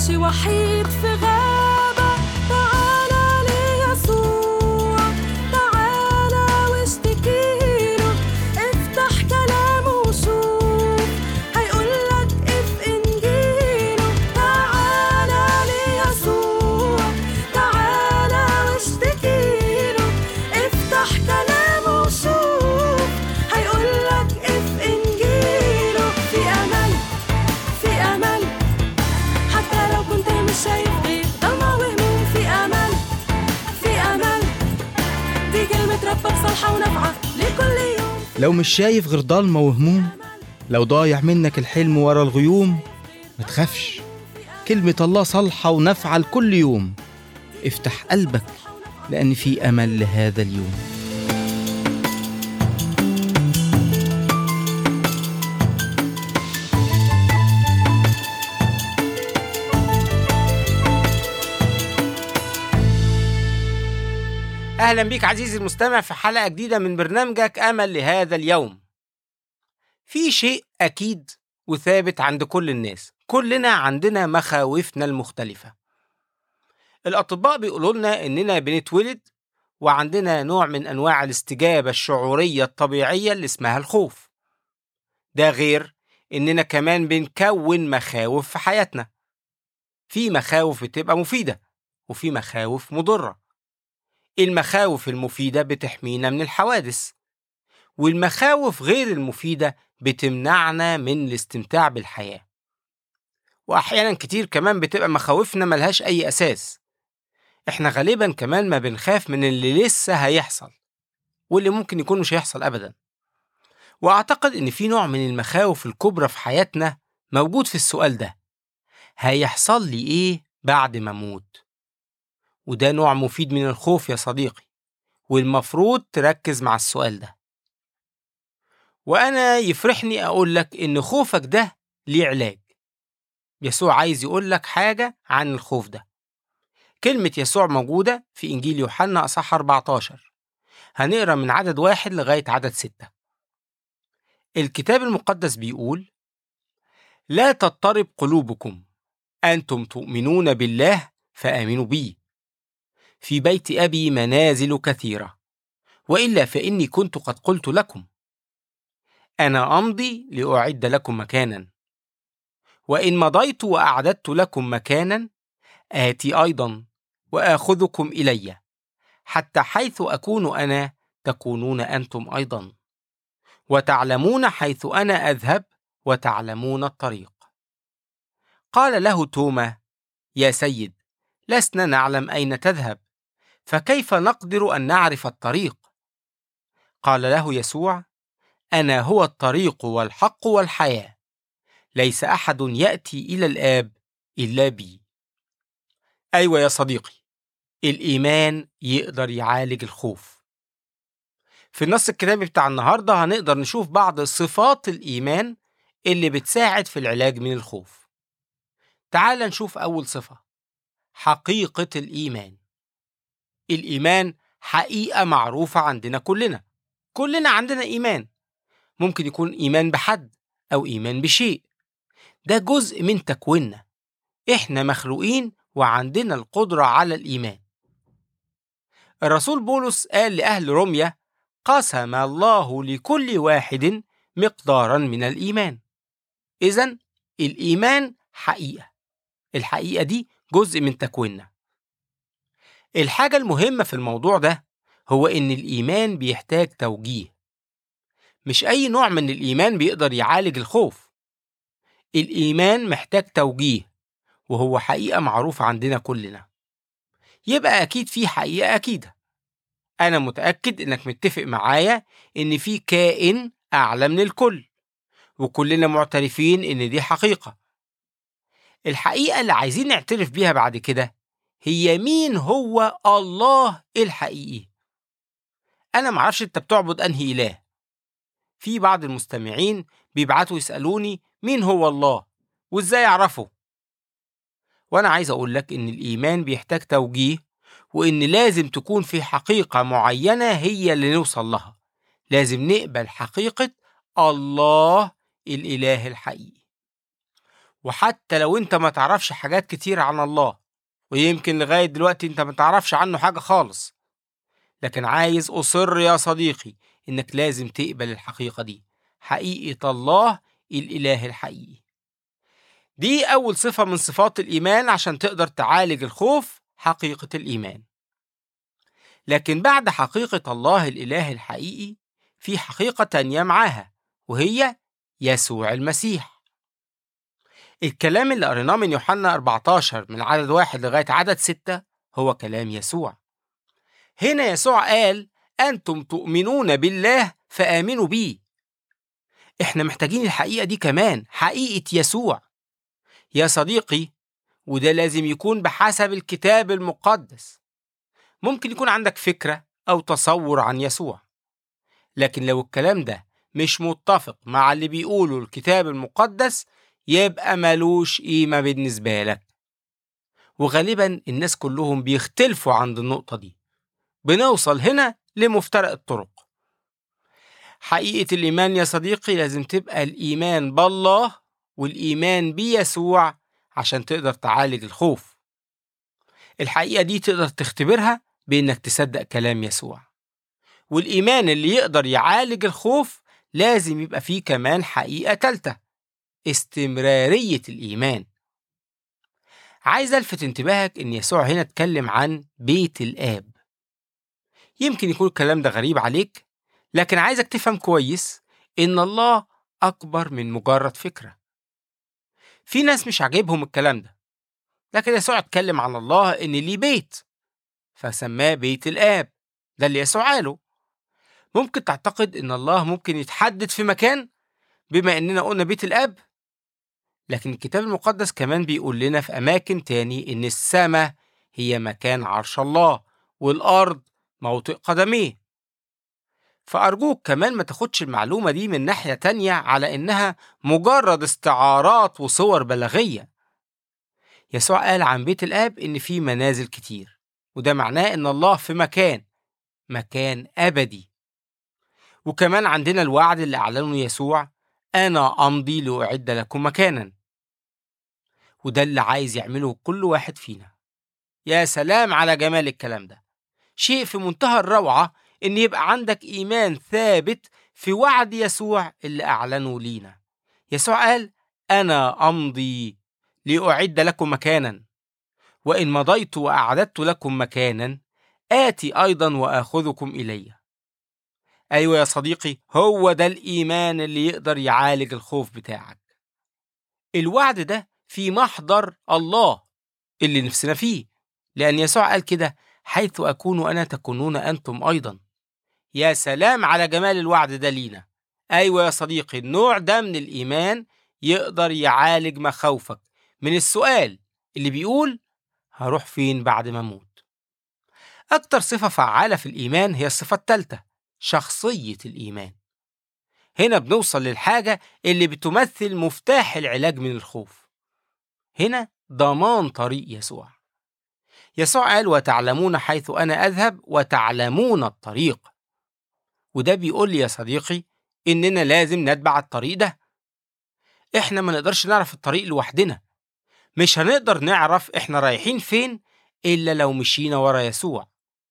ماشي وحيد في غابة تعالى ليسوع تعالى واشتكيله افتح كلامه وشوف هيقولك اف انجيله تعالى ليسوع تعالى واشتكيله افتح كلامه وشوف هيقولك اف انجيله في امل في امل حتى لو كنت مش شايف غير ضلمة وهموم في امل في امل دي كلمة ربك صالحة ونافعة لكل يوم لو مش شايف غير ضلمة وهموم لو ضايع منك الحلم ورا الغيوم ما تخافش كلمة الله صالحة ونافعة لكل يوم افتح قلبك لأن في أمل لهذا اليوم أهلا بيك عزيزي المستمع في حلقة جديدة من برنامجك أمل لهذا اليوم. في شيء أكيد وثابت عند كل الناس، كلنا عندنا مخاوفنا المختلفة. الأطباء بيقولوا لنا إننا بنتولد وعندنا نوع من أنواع الاستجابة الشعورية الطبيعية اللي اسمها الخوف. ده غير إننا كمان بنكون مخاوف في حياتنا. في مخاوف بتبقى مفيدة وفي مخاوف مضرة. المخاوف المفيدة بتحمينا من الحوادث والمخاوف غير المفيدة بتمنعنا من الاستمتاع بالحياة وأحيانا كتير كمان بتبقى مخاوفنا ملهاش أي أساس إحنا غالبا كمان ما بنخاف من اللي لسه هيحصل واللي ممكن يكون مش هيحصل أبدا وأعتقد إن في نوع من المخاوف الكبرى في حياتنا موجود في السؤال ده هيحصل لي إيه بعد ما أموت؟ وده نوع مفيد من الخوف يا صديقي والمفروض تركز مع السؤال ده وأنا يفرحني أقول لك إن خوفك ده ليه علاج يسوع عايز يقول لك حاجة عن الخوف ده كلمة يسوع موجودة في إنجيل يوحنا أصح 14 هنقرأ من عدد واحد لغاية عدد ستة الكتاب المقدس بيقول لا تضطرب قلوبكم أنتم تؤمنون بالله فآمنوا بي في بيت أبي منازل كثيرة وإلا فإني كنت قد قلت لكم أنا أمضي لأعد لكم مكانا وإن مضيت وأعددت لكم مكانا آتي أيضا وآخذكم إلي حتى حيث أكون أنا تكونون أنتم أيضا وتعلمون حيث أنا أذهب وتعلمون الطريق قال له توما يا سيد لسنا نعلم أين تذهب فكيف نقدر ان نعرف الطريق قال له يسوع انا هو الطريق والحق والحياه ليس احد ياتي الى الاب الا بي ايوه يا صديقي الايمان يقدر يعالج الخوف في النص الكتابي بتاع النهارده هنقدر نشوف بعض صفات الايمان اللي بتساعد في العلاج من الخوف تعال نشوف اول صفه حقيقه الايمان الإيمان حقيقة معروفة عندنا كلنا كلنا عندنا إيمان ممكن يكون إيمان بحد أو إيمان بشيء ده جزء من تكويننا إحنا مخلوقين وعندنا القدرة على الإيمان الرسول بولس قال لأهل روميا قسم الله لكل واحد مقدارا من الإيمان إذا الإيمان حقيقة الحقيقة دي جزء من تكويننا الحاجة المهمة في الموضوع ده هو إن الإيمان بيحتاج توجيه مش أي نوع من الإيمان بيقدر يعالج الخوف الإيمان محتاج توجيه وهو حقيقة معروفة عندنا كلنا يبقى أكيد في حقيقة أكيدة أنا متأكد إنك متفق معايا إن في كائن أعلى من الكل وكلنا معترفين إن دي حقيقة الحقيقة اللي عايزين نعترف بيها بعد كده هي مين هو الله الحقيقي أنا معرفش أنت بتعبد أنهي إله في بعض المستمعين بيبعتوا يسألوني مين هو الله وإزاي أعرفه وأنا عايز أقول لك إن الإيمان بيحتاج توجيه وإن لازم تكون في حقيقة معينة هي اللي نوصل لها لازم نقبل حقيقة الله الإله الحقيقي وحتى لو انت ما تعرفش حاجات كتير عن الله ويمكن لغاية دلوقتي انت ما تعرفش عنه حاجة خالص لكن عايز أصر يا صديقي إنك لازم تقبل الحقيقة دي حقيقة الله الإله الحقيقي دي أول صفة من صفات الإيمان عشان تقدر تعالج الخوف حقيقة الإيمان لكن بعد حقيقة الله الإله الحقيقي في حقيقة تانية معاها وهي يسوع المسيح الكلام اللي قريناه من يوحنا 14 من عدد واحد لغاية عدد ستة هو كلام يسوع هنا يسوع قال أنتم تؤمنون بالله فآمنوا بيه إحنا محتاجين الحقيقة دي كمان حقيقة يسوع يا صديقي وده لازم يكون بحسب الكتاب المقدس ممكن يكون عندك فكرة أو تصور عن يسوع لكن لو الكلام ده مش متفق مع اللي بيقوله الكتاب المقدس يبقى ملوش قيمة بالنسبة لك وغالبا الناس كلهم بيختلفوا عند النقطة دي بنوصل هنا لمفترق الطرق حقيقة الإيمان يا صديقي لازم تبقى الإيمان بالله والإيمان بيسوع عشان تقدر تعالج الخوف الحقيقة دي تقدر تختبرها بإنك تصدق كلام يسوع والإيمان اللي يقدر يعالج الخوف لازم يبقى فيه كمان حقيقة تالتة استمرارية الإيمان عايز ألفت انتباهك إن يسوع هنا اتكلم عن بيت الآب يمكن يكون الكلام ده غريب عليك لكن عايزك تفهم كويس إن الله أكبر من مجرد فكرة في ناس مش عاجبهم الكلام ده لكن يسوع اتكلم عن الله إن ليه بيت فسماه بيت الآب ده اللي يسوع قاله ممكن تعتقد إن الله ممكن يتحدد في مكان بما إننا قلنا بيت الآب لكن الكتاب المقدس كمان بيقول لنا في أماكن تاني إن السماء هي مكان عرش الله والأرض موطئ قدميه فأرجوك كمان ما تاخدش المعلومة دي من ناحية تانية على إنها مجرد استعارات وصور بلاغية يسوع قال عن بيت الآب إن فيه منازل كتير وده معناه إن الله في مكان مكان أبدي وكمان عندنا الوعد اللي أعلنه يسوع أنا أمضي لأعد لكم مكانا وده اللي عايز يعمله كل واحد فينا يا سلام على جمال الكلام ده شيء في منتهى الروعة إن يبقى عندك إيمان ثابت في وعد يسوع اللي أعلنه لينا يسوع قال أنا أمضي لأعد لكم مكانا وإن مضيت وأعددت لكم مكانا آتي أيضا وآخذكم إلي أيوة يا صديقي هو ده الإيمان اللي يقدر يعالج الخوف بتاعك الوعد ده في محضر الله اللي نفسنا فيه لأن يسوع قال كده حيث أكون أنا تكونون أنتم أيضا يا سلام على جمال الوعد ده لينا أيوة يا صديقي النوع ده من الإيمان يقدر يعالج مخاوفك من السؤال اللي بيقول هروح فين بعد ما أموت أكتر صفة فعالة في الإيمان هي الصفة التالتة شخصية الإيمان هنا بنوصل للحاجة اللي بتمثل مفتاح العلاج من الخوف هنا ضمان طريق يسوع يسوع قال وتعلمون حيث أنا أذهب وتعلمون الطريق وده بيقول لي يا صديقي إننا لازم نتبع الطريق ده إحنا ما نقدرش نعرف الطريق لوحدنا مش هنقدر نعرف إحنا رايحين فين إلا لو مشينا ورا يسوع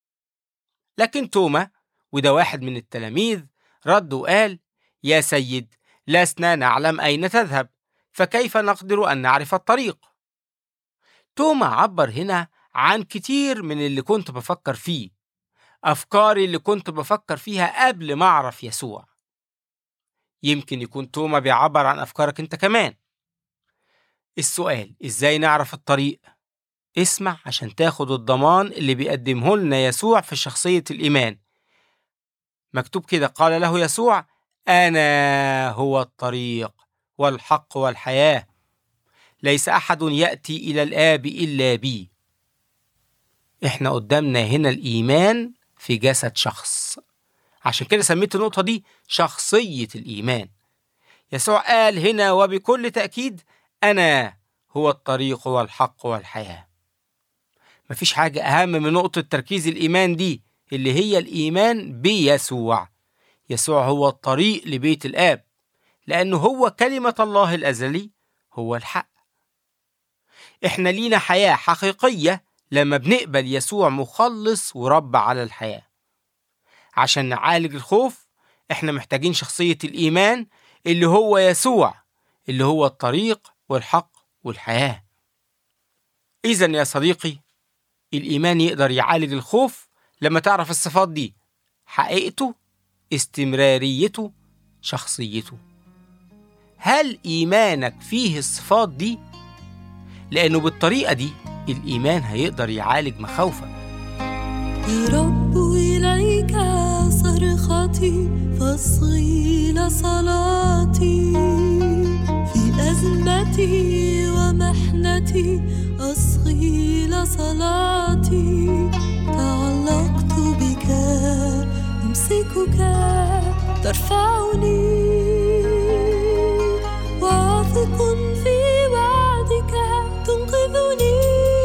لكن توما وده واحد من التلاميذ رد وقال يا سيد لسنا نعلم أين تذهب فكيف نقدر أن نعرف الطريق توما عبر هنا عن كتير من اللي كنت بفكر فيه أفكاري اللي كنت بفكر فيها قبل ما أعرف يسوع يمكن يكون توما بيعبر عن أفكارك أنت كمان السؤال إزاي نعرف الطريق؟ اسمع عشان تاخد الضمان اللي بيقدمه لنا يسوع في شخصية الإيمان مكتوب كده قال له يسوع أنا هو الطريق والحق والحياة ليس أحد يأتي إلى الآب إلا بي إحنا قدامنا هنا الإيمان في جسد شخص عشان كده سميت النقطة دي شخصية الإيمان يسوع قال هنا وبكل تأكيد أنا هو الطريق والحق والحياة مفيش حاجة أهم من نقطة تركيز الإيمان دي اللي هي الإيمان بيسوع يسوع هو الطريق لبيت الآب لأنه هو كلمة الله الأزلي هو الحق إحنا لينا حياة حقيقية لما بنقبل يسوع مخلص ورب على الحياة عشان نعالج الخوف إحنا محتاجين شخصية الإيمان اللي هو يسوع اللي هو الطريق والحق والحياة إذا يا صديقي الإيمان يقدر يعالج الخوف لما تعرف الصفات دي حقيقته استمراريته شخصيته هل إيمانك فيه الصفات دي؟ لأنه بالطريقة دي الإيمان هيقدر يعالج مخاوفك يا رب إليك صرختي فاصغي لصلاتي في أزمتي ومحنتي أصغي لصلاتي تعلقت بك أمسكك ترفعني واثق في وعدك تنقذني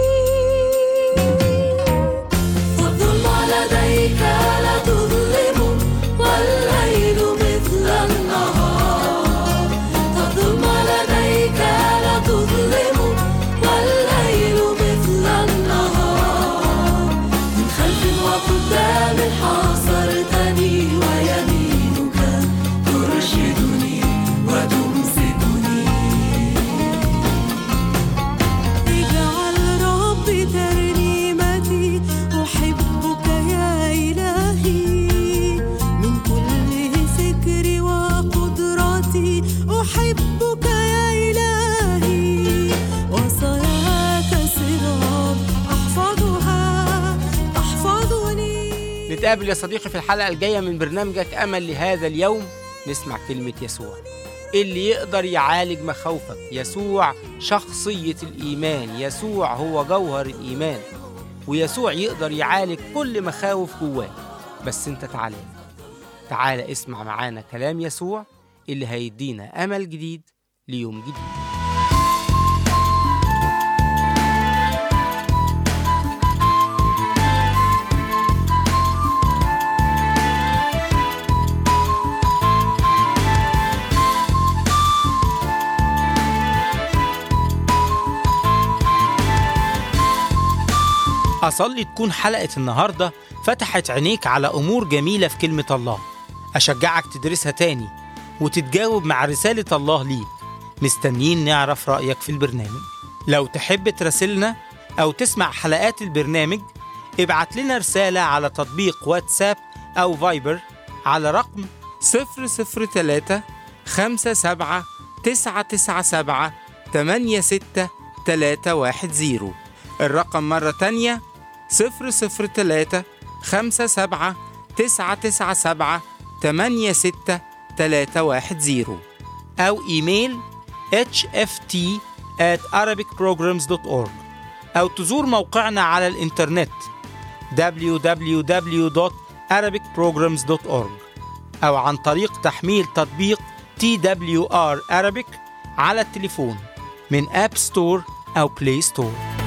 والظلم لديك لا تظلم والليل مثل النهار الظلم لديك لا تظلم والليل مثل النهار من خلف وقدام حاصرتني ويمينك ترشدني وتمسكني اجعل ربي ترنيمتي أحبك يا إلهي من كل فكري وقدرتي أحبك يا إلهي وصاياك سراب أحفظها تحفظني نتقابل يا صديقي في الحلقة الجاية من برنامجك أمل لهذا اليوم نسمع كلمة يسوع اللي يقدر يعالج مخاوفك يسوع شخصية الإيمان يسوع هو جوهر الإيمان ويسوع يقدر يعالج كل مخاوف جواك بس انت تعالى تعالى اسمع معانا كلام يسوع اللي هيدينا أمل جديد ليوم جديد أصلي تكون حلقة النهاردة فتحت عينيك على أمور جميلة في كلمة الله أشجعك تدرسها تاني وتتجاوب مع رسالة الله ليك مستنيين نعرف رأيك في البرنامج لو تحب تراسلنا أو تسمع حلقات البرنامج ابعت لنا رسالة على تطبيق واتساب أو فايبر على رقم 003 57 997 86310 الرقم مرة تانية 003 57 997 86310 أو إيميل hft at arabicprograms.org أو تزور موقعنا على الإنترنت www.arabicprograms.org أو عن طريق تحميل تطبيق TWR Arabic على التليفون من أب ستور أو بلاي ستور